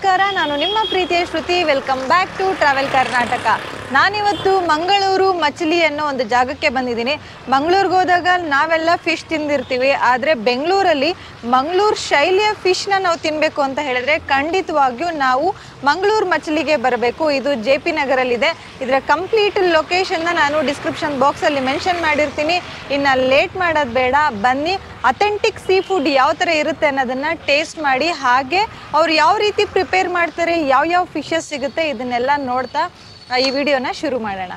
ನಮಸ್ಕಾರ ನಾನು ನಿಮ್ಮ ಪ್ರೀತಿಯ Shruti welcome back to travel Karnataka ನಾನಿವತ್ತು ಮಂಗಳೂರು ಮಚಲಿ ಅನ್ನೋ ಒಂದು ಜಾಗಕ್ಕೆ ಬಂದಿದ್ದೀನಿ ಮಂಗಳೂರಿಗೆ ಹೋದಾಗ ನಾವೆಲ್ಲ ಫಿಶ್ ತಿಂದಿರ್ತೀವಿ ಆದರೆ ಬೆಂಗಳೂರಲ್ಲಿ ಮಂಗಳೂರು ಶೈಲಿಯ ಫಿಶ್ನ ನಾವು ತಿನ್ನಬೇಕು ಅಂತ ಹೇಳಿದ್ರೆ ಖಂಡಿತವಾಗಿಯೂ ನಾವು ಮಂಗಳೂರು ಮಚಲಿಗೆ ಬರಬೇಕು ಇದು ಜೆ ಪಿ ನಗರಲ್ಲಿದೆ ಇದರ ಕಂಪ್ಲೀಟ್ ಲೊಕೇಶನ್ನ ನಾನು ಡಿಸ್ಕ್ರಿಪ್ಷನ್ ಬಾಕ್ಸಲ್ಲಿ ಮೆನ್ಷನ್ ಮಾಡಿರ್ತೀನಿ ಇನ್ನು ಲೇಟ್ ಮಾಡೋದು ಬೇಡ ಬನ್ನಿ ಅಥೆಂಟಿಕ್ ಸೀ ಫುಡ್ ಯಾವ ಥರ ಇರುತ್ತೆ ಅನ್ನೋದನ್ನು ಟೇಸ್ಟ್ ಮಾಡಿ ಹಾಗೆ ಅವ್ರು ಯಾವ ರೀತಿ ಪ್ರಿಪೇರ್ ಮಾಡ್ತಾರೆ ಯಾವ ಯಾವ ಫಿಶಸ್ ಸಿಗುತ್ತೆ ಇದನ್ನೆಲ್ಲ ನೋಡ್ತಾ ಆ, ಈ ವಿಡಿಯೋನ ಶುರು ಮಾಡೋಣ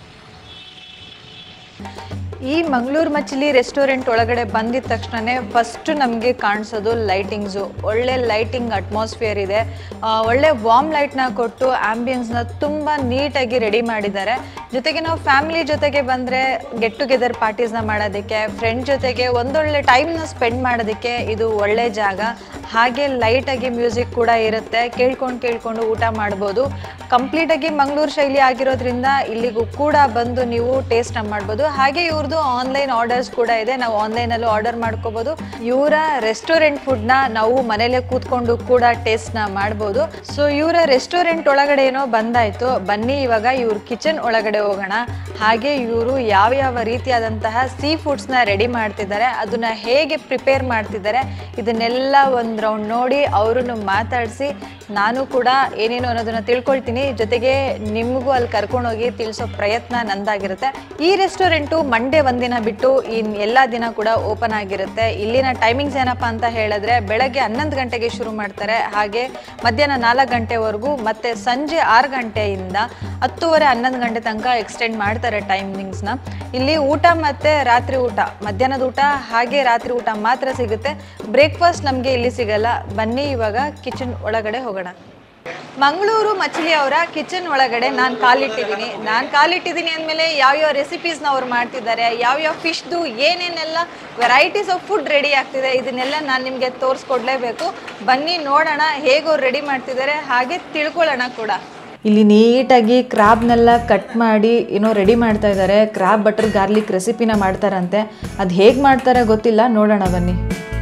ಈ ಮಂಗಳೂರು ಮಚ್ಚಲಿ ರೆಸ್ಟೋರೆಂಟ್ ಒಳಗಡೆ ಬಂದಿದ ತಕ್ಷಣನೇ ಫಸ್ಟ್ ನಮಗೆ ಕಾಣಿಸೋದು ಲೈಟಿಂಗ್ಸು ಒಳ್ಳೆ ಲೈಟಿಂಗ್ ಅಟ್ಮಾಸ್ಫಿಯರ್ ಇದೆ ಆ, ಒಳ್ಳೆ ವಾರ್ಮ್ ಲೈಟ್ನ ಕೊಟ್ಟು ಆ್ಯಂಬಿಯನ್ಸ್ನ ತುಂಬ ನೀಟಾಗಿ ರೆಡಿ ಮಾಡಿದ್ದಾರೆ ಜೊತೆಗೆ ನಾವು ಫ್ಯಾಮಿಲಿ ಜೊತೆಗೆ ಬಂದರೆ ಗೆಟ್ ಟುಗೆದರ್ ಪಾರ್ಟೀಸ್ನ ಮಾಡೋದಕ್ಕೆ ಫ್ರೆಂಡ್ ಜೊತೆಗೆ ಒಂದೊಳ್ಳೆ ಟೈಮ್ನ ಸ್ಪೆಂಡ್ ಮಾಡೋದಕ್ಕೆ ಇದು ಒಳ್ಳೆ ಜಾಗ ಹಾಗೆ ಲೈಟಾಗಿ ಮ್ಯೂಸಿಕ್ ಕೂಡ ಇರುತ್ತೆ ಕೇಳ್ಕೊಂಡು ಕೇಳ್ಕೊಂಡು ಊಟ ಮಾಡ್ಬೋದು ಕಂಪ್ಲೀಟಾಗಿ ಮಂಗಳೂರು ಶೈಲಿ ಆಗಿರೋದ್ರಿಂದ ಇಲ್ಲಿಗೂ ಕೂಡ ಬಂದು ನೀವು ಟೇಸ್ಟ್ನ ಮಾಡ್ಬೋದು ಹಾಗೆ ಇವ್ರದ್ದು ಆನ್ಲೈನ್ ಆರ್ಡರ್ಸ್ ಕೂಡ ಇದೆ ನಾವು ಆನ್ಲೈನಲ್ಲೂ ಆರ್ಡರ್ ಮಾಡ್ಕೋಬೋದು ಇವರ ರೆಸ್ಟೋರೆಂಟ್ ಫುಡ್ನ ನಾವು ಮನೇಲೆ ಕೂತ್ಕೊಂಡು ಕೂಡ ಟೇಸ್ಟ್ನ ಮಾಡ್ಬೋದು ಸೊ ಇವರ ರೆಸ್ಟೋರೆಂಟ್ ಒಳಗಡೆ ಏನೋ ಬಂದಾಯಿತು ಬನ್ನಿ ಇವಾಗ ಇವ್ರ ಕಿಚನ್ ಒಳಗಡೆ ಹೋಗೋಣ ಹಾಗೆ ಇವರು ಯಾವ ಯಾವ ರೀತಿಯಾದಂತಹ ಸೀ ಫುಡ್ಸ್ನ ರೆಡಿ ಮಾಡ್ತಿದ್ದಾರೆ ಅದನ್ನ ಹೇಗೆ ಪ್ರಿಪೇರ್ ಮಾಡ್ತಿದ್ದಾರೆ ಇದನ್ನೆಲ್ಲ ಒಂದು ರೌಂಡ್ ನೋಡಿ ಅವರನ್ನು ಮಾತಾಡಿಸಿ ನಾನು ಕೂಡ ಏನೇನು ಅನ್ನೋದನ್ನ ತಿಳ್ಕೊಳ್ತೀನಿ ಜೊತೆಗೆ ನಿಮಗೂ ಅಲ್ಲಿ ಕರ್ಕೊಂಡೋಗಿ ತಿಳಿಸೋ ಪ್ರಯತ್ನ ನಂದಾಗಿರುತ್ತೆ ಈ ರೆಸ್ಟೋರೆಂಟು ಮಂಡೇ ಒಂದಿನ ಬಿಟ್ಟು ಇನ್ ಎಲ್ಲ ದಿನ ಕೂಡ ಓಪನ್ ಆಗಿರುತ್ತೆ ಇಲ್ಲಿನ ಟೈಮಿಂಗ್ಸ್ ಏನಪ್ಪ ಅಂತ ಹೇಳಿದ್ರೆ ಬೆಳಗ್ಗೆ ಹನ್ನೊಂದು ಗಂಟೆಗೆ ಶುರು ಮಾಡ್ತಾರೆ ಹಾಗೆ ಮಧ್ಯಾಹ್ನ ನಾಲ್ಕು ಗಂಟೆವರೆಗೂ ಮತ್ತೆ ಸಂಜೆ ಆರು ಗಂಟೆಯಿಂದ ಹತ್ತುವರೆ ಹನ್ನೊಂದು ಗಂಟೆ ತನಕ ಎಕ್ಸ್ಟೆಂಡ್ ಮಾಡ್ತಾರೆ ಟೈಮಿಂಗ್ಸ್ನ ಇಲ್ಲಿ ಊಟ ಮತ್ತು ರಾತ್ರಿ ಊಟ ಮಧ್ಯಾಹ್ನದ ಊಟ ಹಾಗೆ ರಾತ್ರಿ ಊಟ ಮಾತ್ರ ಸಿಗುತ್ತೆ ಬ್ರೇಕ್ಫಾಸ್ಟ್ ನಮಗೆ ಇಲ್ಲಿ ಸಿಗಲ್ಲ ಬನ್ನಿ ಇವಾಗ ಕಿಚನ್ ಒಳಗಡೆ ಹೋಗೋಣ ಮಂಗಳೂರು ಮಚಲಿ ಅವರ ಕಿಚನ್ ಒಳಗಡೆ ನಾನು ಕಾಲಿಟ್ಟಿದ್ದೀನಿ ನಾನು ಕಾಲಿಟ್ಟಿದ್ದೀನಿ ಅಂದಮೇಲೆ ಯಾವ್ಯಾವ ರೆಸಿಪೀಸ್ನ ಅವ್ರು ಮಾಡ್ತಿದ್ದಾರೆ ಯಾವ್ಯಾವ ಫಿಶ್ದು ಏನೇನೆಲ್ಲ ವೆರೈಟೀಸ್ ಆಫ್ ಫುಡ್ ರೆಡಿ ಆಗ್ತಿದೆ ಇದನ್ನೆಲ್ಲ ನಾನು ನಿಮಗೆ ತೋರಿಸ್ಕೊಡ್ಲೇಬೇಕು ಬನ್ನಿ ನೋಡೋಣ ಹೇಗೆ ಅವ್ರು ರೆಡಿ ಮಾಡ್ತಿದ್ದಾರೆ ಹಾಗೆ ತಿಳ್ಕೊಳ್ಳೋಣ ಕೂಡ ಇಲ್ಲಿ ನೀಟಾಗಿ ಕ್ರಾಬ್ನೆಲ್ಲ ಕಟ್ ಮಾಡಿ ಏನೋ ರೆಡಿ ಮಾಡ್ತಾ ಇದ್ದಾರೆ ಕ್ರಾಬ್ ಬಟರ್ ಗಾರ್ಲಿಕ್ ರೆಸಿಪಿನ ಮಾಡ್ತಾರಂತೆ ಅದು ಹೇಗೆ ಮಾಡ್ತಾರೆ ಗೊತ್ತಿಲ್ಲ ನೋಡೋಣ ಬನ್ನಿ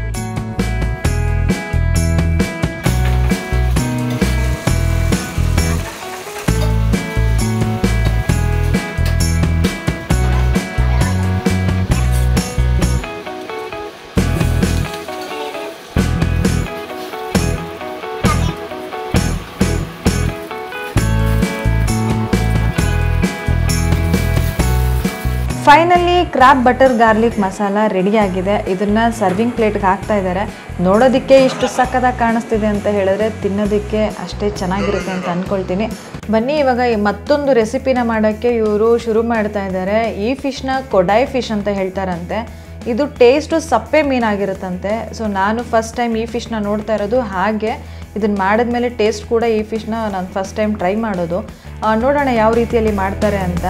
finally crab butter garlic masala ready ಆಗಿದೆ ಇದನ್ನ ಸರ್ವಿಂಗ್ ಪ್ಲೇಟ್ಗೆ ಹಾಕ್ತಾ ಇದ್ದಾರೆ ನೋಡೋದಕ್ಕೆ ಇಷ್ಟು ಸಕ್ಕದಾಗಿ ಕಾಣಿಸ್ತಿದೆ ಅಂತ ಹೇಳಿದ್ರೆ ತಿನ್ನೋದಕ್ಕೆ ಅಷ್ಟೇ ಚೆನ್ನಾಗಿರುತ್ತೆ ಅಂತ ಅಂದ್ಕೊಳ್ತೀನಿ ಬನ್ನಿ ಇವಾಗ ಈ ಮತ್ತೊಂದು ರೆಸಿಪಿನ ಮಾಡೋಕ್ಕೆ ಇವರು ಶುರು ಮಾಡ್ತಾ ಇದ್ದಾರೆ ಈ ಫಿಶ್ನ ಕೊಡಾಯ್ ಫಿಶ್ ಅಂತ ಹೇಳ್ತಾರಂತೆ ಇದು ಟೇಸ್ಟು ಸಪ್ಪೆ ಮೀನಾಗಿರುತ್ತಂತೆ ಸೊ ನಾನು ಫಸ್ಟ್ ಟೈಮ್ ಈ ಫಿಶ್ನ ನೋಡ್ತಾ ಇರೋದು ಹಾಗೆ ಇದನ್ನು ಮಾಡಿದ್ಮೇಲೆ ಟೇಸ್ಟ್ ಕೂಡ ಈ ಫಿಶ್ನ ನಾನು ಫಸ್ಟ್ ಟೈಮ್ ಟ್ರೈ ಮಾಡೋದು ಆ, ನೋಡೋಣ ಯಾವ ರೀತಿಯಲ್ಲಿ ಮಾಡ್ತಾರೆ ಅಂತ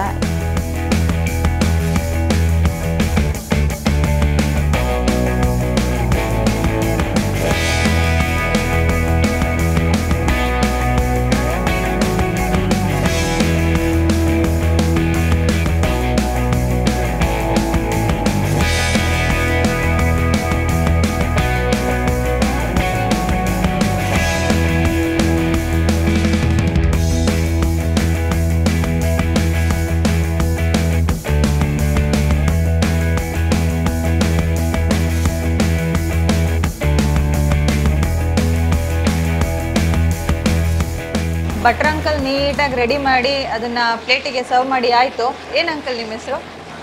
ಬಟ್ರ್ ಅಂಕಲ್ ನೀಟಾಗಿ ರೆಡಿ ಮಾಡಿ ಅದನ್ನ ಪ್ಲೇಟಿಗೆ ಸರ್ವ್ ಮಾಡಿ ಆಯಿತು ಏನು ಅಂಕಲ್ ನಿಮ್ಮ ಹೆಸರು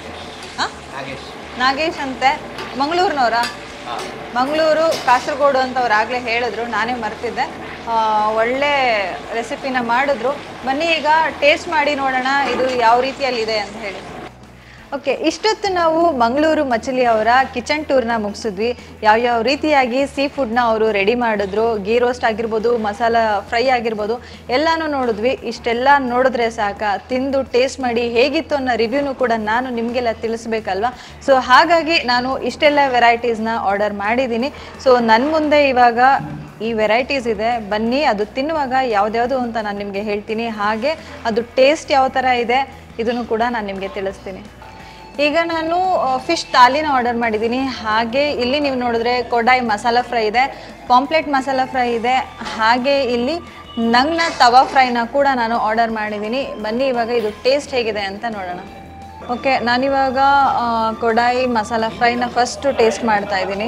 ನಾಗೇಶ್ ಅಂತೆ ಮಂಗಳೂರಿನವರಾ ಮಂಗಳೂರು ಕಾಸರಗೋಡು ಅಂತ ಅವ್ರು ಆಗಲೇ ಹೇಳಿದ್ರು ನಾನೇ ಮರ್ತಿದ್ದೆ ಆ, ಒಳ್ಳೆ ರೆಸಿಪಿನ ಮಾಡಿದ್ರು ಬನ್ನಿ ಈಗ ಟೇಸ್ಟ್ ಮಾಡಿ ನೋಡೋಣ ಇದು ಯಾವ ರೀತಿಯಲ್ಲಿದೆ ಅಂತ ಹೇಳಿ ಓಕೆ ಇಷ್ಟೊತ್ತು ನಾವು ಮಂಗಳೂರು ಮಚಲಿ ಅವರ ಕಿಚನ್ ಟೂರ್ನ ಮುಗಿಸಿದ್ವಿ ಯಾವ್ಯಾವ ರೀತಿಯಾಗಿ ಸೀ ಫುಡ್ನ ಅವರು ರೆಡಿ ಮಾಡಿದ್ರು ಗೀ ರೋಸ್ಟ್ ಆಗಿರ್ಬೋದು ಮಸಾಲ ಫ್ರೈ ಆಗಿರ್ಬೋದು ಎಲ್ಲನೂ ನೋಡಿದ್ವಿ ಇಷ್ಟೆಲ್ಲ ನೋಡಿದ್ರೆ ಸಾಕ ತಿಂದು ಟೇಸ್ಟ್ ಮಾಡಿ ಹೇಗಿತ್ತು ಅನ್ನೋ ರಿವ್ಯೂನು ಕೂಡ ನಾನು ನಿಮಗೆಲ್ಲ ತಿಳಿಸ್ಬೇಕಲ್ವಾ ಸೊ ಹಾಗಾಗಿ ನಾನು ಇಷ್ಟೆಲ್ಲ ವೆರೈಟೀಸ್ನ ಆರ್ಡರ್ ಮಾಡಿದ್ದೀನಿ ಸೊ ನನ್ನ ಮುಂದೆ ಇವಾಗ ಈ ವೆರೈಟೀಸ್ ಇದೆ ಬನ್ನಿ ಅದು ತಿನ್ನುವಾಗ ಯಾವ್ದ್ಯಾವುದು ಅಂತ ನಾನು ನಿಮಗೆ ಹೇಳ್ತೀನಿ ಹಾಗೆ ಅದು ಟೇಸ್ಟ್ ಯಾವ ಥರ ಇದೆ ಇದನ್ನು ಕೂಡ ನಾನು ನಿಮಗೆ ತಿಳಿಸ್ತೀನಿ ಈಗ ನಾನು ಫಿಶ್ ತಾಲಿನ ಆರ್ಡರ್ ಮಾಡಿದ್ದೀನಿ ಹಾಗೆ ಇಲ್ಲಿ ನೀವು ನೋಡಿದ್ರೆ ಕೊಡಾಯಿ ಮಸಾಲ ಫ್ರೈ ಇದೆ ಪಾಂಪ್ಲೆಟ್ ಮಸಾಲ ಫ್ರೈ ಇದೆ ಹಾಗೆ ಇಲ್ಲಿ ನಂಗ್ನ ತವಾ ಫ್ರೈನ ಕೂಡ ನಾನು ಆರ್ಡರ್ ಮಾಡಿದ್ದೀನಿ ಬನ್ನಿ ಇವಾಗ ಇದು ಟೇಸ್ಟ್ ಹೇಗಿದೆ ಅಂತ ನೋಡೋಣ ಓಕೆ ನಾನಿವಾಗ ಆ, ಕೊಡಾಯಿ ಮಸಾಲ ಫ್ರೈನ ಫಸ್ಟು ಟೇಸ್ಟ್ ಮಾಡ್ತಾ ಇದ್ದೀನಿ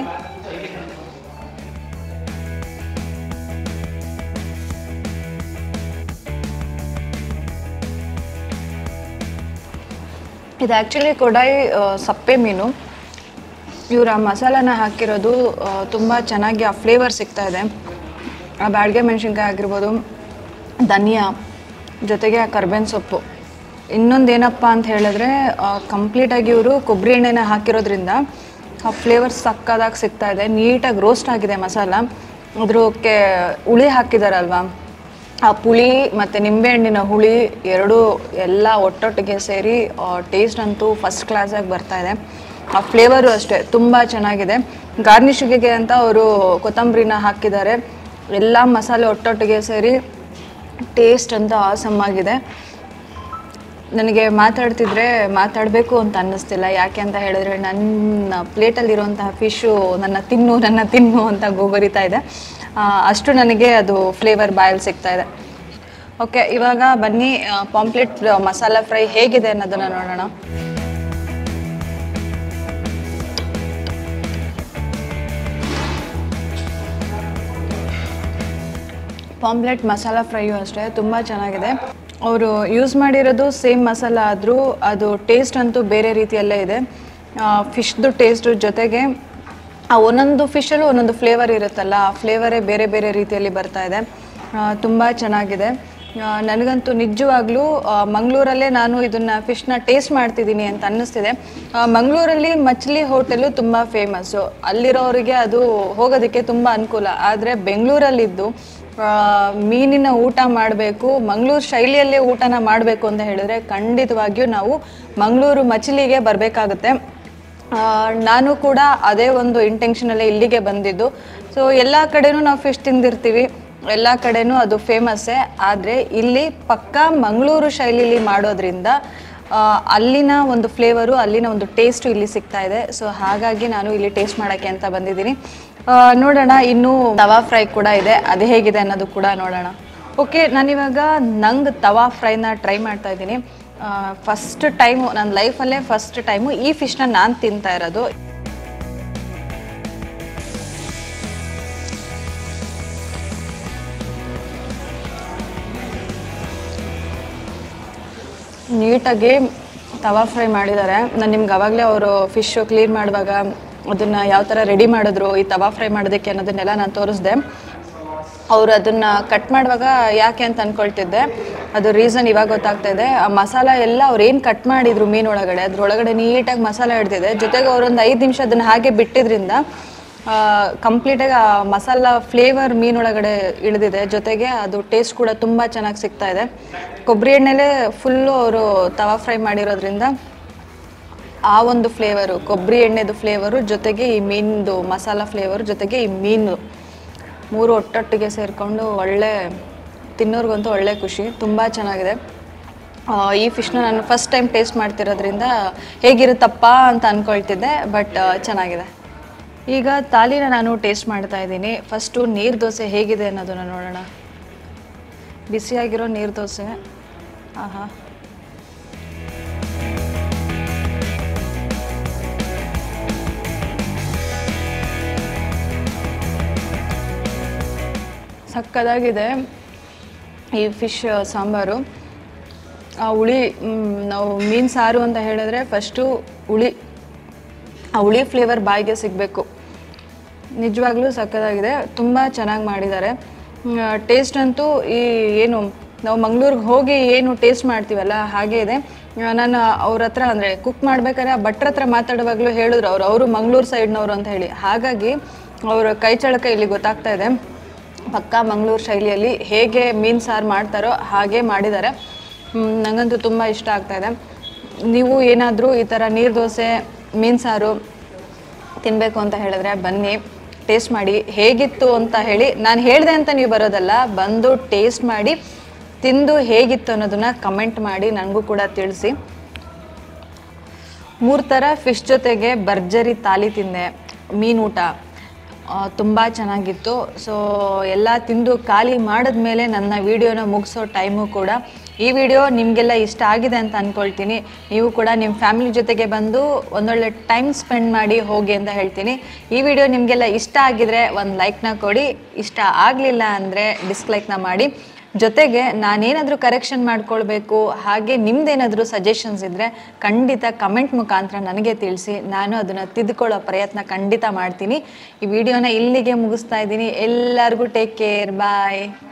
ಇದು ಆ್ಯಕ್ಚುಲಿ ಕೊಡಾಯಿ ಆ, ಸಪ್ಪೆ ಮೀನು ಇವ್ರು ಆ ಮಸಾಲಾನ ಹಾಕಿರೋದು ತುಂಬ ಚೆನ್ನಾಗಿ ಆ ಫ್ಲೇವರ್ ಸಿಗ್ತಾ ಇದೆ ಆ ಬ್ಯಾಡ್ಗೆ ಮೆಣಸಿನ್ಕಾಯಿ ಆಗಿರ್ಬೋದು ಧನಿಯಾ ಜೊತೆಗೆ ಆ ಕರ್ಬೇವಿನ ಸೊಪ್ಪು ಇನ್ನೊಂದು ಏನಪ್ಪ ಅಂತ ಹೇಳಿದ್ರೆ ಕಂಪ್ಲೀಟಾಗಿ ಇವರು ಕೊಬ್ಬರಿ ಎಣ್ಣೆನ ಹಾಕಿರೋದ್ರಿಂದ ಆ ಫ್ಲೇವರ್ ಸಕ್ಕದಾಗಿ ಸಿಗ್ತಾ ಇದೆ ನೀಟಾಗಿ ರೋಸ್ಟ್ ಆಗಿದೆ ಮಸಾಲ ಅದ್ರಕ್ಕೆ ಹುಳಿ ಹಾಕಿದಾರಲ್ವಾ ಆ ಪುಳಿ ಮತ್ತು ನಿಂಬೆಹಣ್ಣಿನ ಹುಳಿ ಎರಡೂ ಎಲ್ಲ ಒಟ್ಟೊಟ್ಟಿಗೆ ಸೇರಿ ಟೇಸ್ಟ್ ಅಂತೂ ಫಸ್ಟ್ ಕ್ಲಾಸಾಗಿ ಬರ್ತಾ ಇದೆ ಆ ಫ್ಲೇವರು ಅಷ್ಟೇ ತುಂಬ ಚೆನ್ನಾಗಿದೆ ಗಾರ್ನಿಷಿಗೆ ಅಂತ ಅವರು ಕೊತ್ತಂಬರಿನ ಹಾಕಿದ್ದಾರೆ ಎಲ್ಲ ಮಸಾಲೆ ಒಟ್ಟೊಟ್ಟಿಗೆ ಸೇರಿ ಟೇಸ್ಟ್ ಅಂತೂ ಆಸಮ್ ಆಗಿದೆ ನನಗೆ ಮಾತಾಡ್ತಿದ್ರೆ ಮಾತಾಡಬೇಕು ಅಂತ ಅನ್ನಿಸ್ತಿಲ್ಲ ಯಾಕೆ ಅಂತ ಹೇಳಿದ್ರೆ ನನ್ನ ಪ್ಲೇಟಲ್ಲಿರುವಂತಹ ಫಿಶು ನನ್ನ ತಿನ್ನು ನನ್ನ ತಿನ್ನು ಅಂತ ಗೋಗರಿತಾ ಇದೆ ಆ, ಅಷ್ಟು ನನಗೆ ಅದು ಫ್ಲೇವರ್ ಬಾಯಲ್ಲಿ ಸಿಗ್ತಾ ಇದೆ ಓಕೆ ಇವಾಗ ಬನ್ನಿ ಪಾಂಪ್ಲೆಟ್ ಮಸಾಲ ಫ್ರೈ ಹೇಗಿದೆ ಅನ್ನೋದನ್ನು ನೋಡೋಣ ಪಾಂಪ್ಲೆಟ್ ಮಸಾಲ ಫ್ರೈಯು ಅಷ್ಟೇ ತುಂಬ ಚೆನ್ನಾಗಿದೆ ಅವರು ಯೂಸ್ ಮಾಡಿರೋದು ಸೇಮ್ ಮಸಾಲ ಆದರೂ ಅದು ಟೇಸ್ಟ್ ಅಂತೂ ಬೇರೆ ರೀತಿಯಲ್ಲೇ ಇದೆ ಫಿಶ್ದು ಟೇಸ್ಟ್ ಜೊತೆಗೆ ಆ ಒಂದೊಂದು ಫಿಶಲ್ಲೂ ಒಂದೊಂದು ಫ್ಲೇವರ್ ಇರುತ್ತಲ್ಲ ಆ ಫ್ಲೇವರೇ ಬೇರೆ ಬೇರೆ ರೀತಿಯಲ್ಲಿ ಬರ್ತಾ ಇದೆ ತುಂಬ ಚೆನ್ನಾಗಿದೆ ಆ, ನನಗಂತೂ ನಿಜವಾಗ್ಲೂ ಆ, ಮಂಗಳೂರಲ್ಲೇ ನಾನು ಇದನ್ನು ಫಿಶ್ನ ಟೇಸ್ಟ್ ಮಾಡ್ತಿದ್ದೀನಿ ಅಂತ ಅನ್ನಿಸ್ತಿದೆ ಆ, ಮಂಗಳೂರಲ್ಲಿ ಮಚ್ಲಿ ಹೋಟೆಲು ತುಂಬ ಫೇಮಸ್ಸು ಅಲ್ಲಿರೋರಿಗೆ ಅದು ಹೋಗೋದಕ್ಕೆ ತುಂಬ ಅನುಕೂಲ ಆದರೆ ಬೆಂಗಳೂರಲ್ಲಿದ್ದು ಆ, ಮೀನಿನ ಊಟ ಮಾಡಬೇಕು ಮಂಗಳೂರು ಶೈಲಿಯಲ್ಲೇ ಊಟನ ಮಾಡಬೇಕು ಅಂತ ಹೇಳಿದ್ರೆ ಖಂಡಿತವಾಗಿಯೂ ನಾವು ಮಂಗಳೂರು ಮಚಿಲಿಗೆ ಬರಬೇಕಾಗುತ್ತೆ ನಾನು ಕೂಡ ಅದೇ ಒಂದು ಇಂಟೆನ್ಷನಲ್ಲೇ ಇಲ್ಲಿಗೆ ಬಂದಿದ್ದು ಸೊ ಎಲ್ಲ ಕಡೆನೂ ನಾವು ಫಿಶ್ ತಿಂದಿರ್ತೀವಿ ಎಲ್ಲ ಕಡೆನೂ ಅದು ಫೇಮಸ್ಸೇ ಆದರೆ ಇಲ್ಲಿ ಪಕ್ಕಾ ಮಂಗಳೂರು ಶೈಲಿಲಿ ಮಾಡೋದ್ರಿಂದ ಆ, ಅಲ್ಲಿನ ಒಂದು ಫ್ಲೇವರು ಅಲ್ಲಿನ ಒಂದು ಟೇಸ್ಟು ಇಲ್ಲಿ ಸಿಗ್ತಾ ಇದೆ ಸೊ ಹಾಗಾಗಿ ನಾನು ಇಲ್ಲಿ ಟೇಸ್ಟ್ ಮಾಡೋಕ್ಕೆ ಅಂತ ಬಂದಿದ್ದೀನಿ ಆ, ನೋಡೋಣ ಇನ್ನೂ ತವಾ ಫ್ರೈ ಕೂಡ ಇದೆ ಅದು ಹೇಗಿದೆ ಅನ್ನೋದು ಕೂಡ ನೋಡೋಣ ಓಕೆ ನಾನಿವಾಗ ನಂಗೆ ತವಾ ಫ್ರೈನ ಟ್ರೈ ಮಾಡ್ತಾ ಇದ್ದೀನಿ ಫಸ್ಟ್ ಟೈಮು ನನ್ನ ಲೈಫಲ್ಲೇ ಫಸ್ಟ್ ಟೈಮು ಈ ಫಿಶ್ನ ನಾನು ತಿಂತಾ ಇರೋದು ನೀಟಾಗಿ ತವಾ ಫ್ರೈ ಮಾಡಿದ್ದಾರೆ ನಾನು ನಿಮ್ಗೆ ಅವಾಗಲೇ ಅವರು ಫಿಶ್ಶು ಕ್ಲೀನ್ ಮಾಡುವಾಗ ಅದನ್ನು ಯಾವ ಥರ ರೆಡಿ ಮಾಡಿದ್ರು ಈ ತವಾ ಫ್ರೈ ಮಾಡೋದಕ್ಕೆ ಅನ್ನೋದನ್ನೆಲ್ಲ ನಾನು ತೋರಿಸ್ದೆ ಅವರು ಅದನ್ನು ಕಟ್ ಮಾಡುವಾಗ ಯಾಕೆ ಅಂತ ಅಂದ್ಕೊಳ್ತಿದ್ದೆ ಅದು ರೀಸನ್ ಇವಾಗ ಗೊತ್ತಾಗ್ತಾ ಇದೆ ಆ ಮಸಾಲ ಎಲ್ಲ ಅವ್ರು ಏನು ಕಟ್ ಮಾಡಿದ್ರು ಮೀನೊಳಗಡೆ ಅದ್ರೊಳಗಡೆ ನೀಟಾಗಿ ಮಸಾಲ ಹಿಡ್ದಿದೆ ಜೊತೆಗೆ ಅವರೊಂದು ಐದು ನಿಮಿಷ ಅದನ್ನು ಹಾಗೆ ಬಿಟ್ಟಿದ್ರಿಂದ ಕಂಪ್ಲೀಟಾಗಿ ಆ ಮಸಾಲ ಫ್ಲೇವರ್ ಮೀನೊಳಗಡೆ ಇಳಿದಿದೆ ಜೊತೆಗೆ ಅದು ಟೇಸ್ಟ್ ಕೂಡ ತುಂಬ ಚೆನ್ನಾಗಿ ಸಿಗ್ತಾ ಇದೆ ಕೊಬ್ಬರಿ ಎಣ್ಣೆಲೇ ಫುಲ್ಲು ಅವರು ತವಾ ಫ್ರೈ ಮಾಡಿರೋದ್ರಿಂದ ಆ ಒಂದು ಫ್ಲೇವರು ಕೊಬ್ಬರಿ ಎಣ್ಣೆದು ಫ್ಲೇವರು ಜೊತೆಗೆ ಈ ಮೀನಿದು ಮಸಾಲ ಫ್ಲೇವರು ಜೊತೆಗೆ ಈ ಮೀನು ಮೂರು ಒಟ್ಟೊಟ್ಟಿಗೆ ಸೇರಿಕೊಂಡು ಒಳ್ಳೆ ತಿನ್ನೋರ್ಗಂತೂ ಒಳ್ಳೆ ಖುಷಿ ತುಂಬ ಚೆನ್ನಾಗಿದೆ ಆ, ಈ ಫಿಶ್ನ ನಾನು ಫಸ್ಟ್ ಟೈಮ್ ಟೇಸ್ಟ್ ಮಾಡ್ತಿರೋದ್ರಿಂದ ಹೇಗಿರುತ್ತಪ್ಪ ಅಂತ ಅಂದ್ಕೊಳ್ತಿದ್ದೆ ಬಟ್ ಚೆನ್ನಾಗಿದೆ ಈಗ ತಾಲಿನ ನಾನು ಟೇಸ್ಟ್ ಮಾಡ್ತಾ ಇದ್ದೀನಿ ಫಸ್ಟು ನೀರು ದೋಸೆ ಹೇಗಿದೆ ಅನ್ನೋದನ್ನು ನೋಡೋಣ ಬಿಸಿಯಾಗಿರೋ ನೀರು ದೋಸೆ ಆಹಾ ಸಕ್ಕದಾಗಿದೆ ಈ ಫಿಶ್ ಸಾಂಬಾರು ಆ ಹುಳಿ ಮ್, ನಾವು ಮೀನು ಸಾರು ಅಂತ ಹೇಳಿದ್ರೆ ಫಸ್ಟು ಹುಳಿ ಆ ಹುಳಿ ಫ್ಲೇವರ್ ಬಾಯಿಗೆ ಸಿಗಬೇಕು ನಿಜವಾಗ್ಲೂ ಸಕ್ಕದಾಗಿದೆ ತುಂಬ ಚೆನ್ನಾಗಿ ಮಾಡಿದ್ದಾರೆ ಟೇಸ್ಟ್ ಅಂತೂ ಈ ಏನು ನಾವು ಮಂಗ್ಳೂರಿಗೆ ಹೋಗಿ ಏನು ಟೇಸ್ಟ್ ಮಾಡ್ತೀವಲ್ಲ ಹಾಗೆ ಇದೆ ಆ, ನಾನು ಅವ್ರ ಹತ್ರ ಅಂದರೆ ಕುಕ್ ಮಾಡ್ಬೇಕಾದ್ರೆ ಆ ಭಟ್ರ ಹತ್ರ ಮಾತಾಡುವಾಗಲೂ ಹೇಳಿದ್ರು ಅವರು ಅವರು ಮಂಗಳೂರು ಸೈಡ್ನವರು ಅಂತ ಹೇಳಿ ಹಾಗಾಗಿ ಅವರ ಕೈ ಚಳಕ ಇಲ್ಲಿ ಗೊತ್ತಾಗ್ತಾ ಇದೆ ಪಕ್ಕಾ ಮಂಗಳೂರು ಶೈಲಿಯಲ್ಲಿ ಹೇಗೆ ಮೀನು ಸಾರು ಮಾಡ್ತಾರೋ ಹಾಗೆ ಮಾಡಿದ್ದಾರೆ ಮ್, ನಂಗಂತೂ ತುಂಬ ಇಷ್ಟ ಆಗ್ತಾ ಇದೆ ನೀವು ಏನಾದರೂ ಈ ಥರ ನೀರು ದೋಸೆ ಮೀನು ಸಾರು ತಿನ್ನಬೇಕು ಅಂತ ಹೇಳಿದ್ರೆ ಬನ್ನಿ ಟೇಸ್ಟ್ ಮಾಡಿ ಹೇಗಿತ್ತು ಅಂತ ಹೇಳಿ ನಾನು ಹೇಳಿದೆ ಅಂತ ನೀವು ಬರೋದಲ್ಲ ಬಂದು ಟೇಸ್ಟ್ ಮಾಡಿ ತಿಂದು ಹೇಗಿತ್ತು ಅನ್ನೋದನ್ನ ಕಮೆಂಟ್ ಮಾಡಿ ನನಗೂ ಕೂಡ ತಿಳಿಸಿ ಮೂರು ಥರ ಫಿಶ್ ಜೊತೆಗೆ ಭರ್ಜರಿ ತಾಲಿ ತಿಂದೆ ಮೀನೂಟ ತುಂಬ ಚೆನ್ನಾಗಿತ್ತು ಸೊ ಎಲ್ಲ ತಿಂದು ಖಾಲಿ ಮಾಡಿದ್ಮೇಲೆ ನನ್ನ ವಿಡಿಯೋನ ಮುಗಿಸೋ ಟೈಮು ಕೂಡ ಈ ವಿಡಿಯೋ ನಿಮಗೆಲ್ಲ ಇಷ್ಟ ಆಗಿದೆ ಅಂತ ಅಂದ್ಕೊಳ್ತೀನಿ ನೀವು ಕೂಡ ನಿಮ್ಮ ಫ್ಯಾಮಿಲಿ ಜೊತೆಗೆ ಬಂದು ಒಂದೊಳ್ಳೆ ಟೈಮ್ ಸ್ಪೆಂಡ್ ಮಾಡಿ ಹೋಗಿ ಅಂತ ಹೇಳ್ತೀನಿ ಈ ವಿಡಿಯೋ ನಿಮಗೆಲ್ಲ ಇಷ್ಟ ಆಗಿದ್ರೆ ಒಂದು ಲೈಕ್ನ ಕೊಡಿ ಇಷ್ಟ ಆಗಲಿಲ್ಲ ಅಂದರೆ ಡಿಸ್ಲೈಕ್ನ ಮಾಡಿ ಜೊತೆಗೆ ನಾನೇನಾದರೂ ಕರೆಕ್ಷನ್ ಮಾಡ್ಕೊಳ್ಬೇಕು ಹಾಗೆ ನಿಮ್ದೇನಾದರೂ ಸಜೆಷನ್ಸ್ ಇದ್ದರೆ ಖಂಡಿತ ಕಮೆಂಟ್ ಮುಖಾಂತರ ನನಗೆ ತಿಳಿಸಿ ನಾನು ಅದನ್ನು ತಿದ್ದುಕೊಳ್ಳೋ ಪ್ರಯತ್ನ ಖಂಡಿತ ಮಾಡ್ತೀನಿ ಈ ವಿಡಿಯೋನ ಇಲ್ಲಿಗೆ ಮುಗಿಸ್ತಾ ಇದ್ದೀನಿ ಎಲ್ಲರಿಗೂ ಟೇಕ್ ಕೇರ್ ಬಾಯ್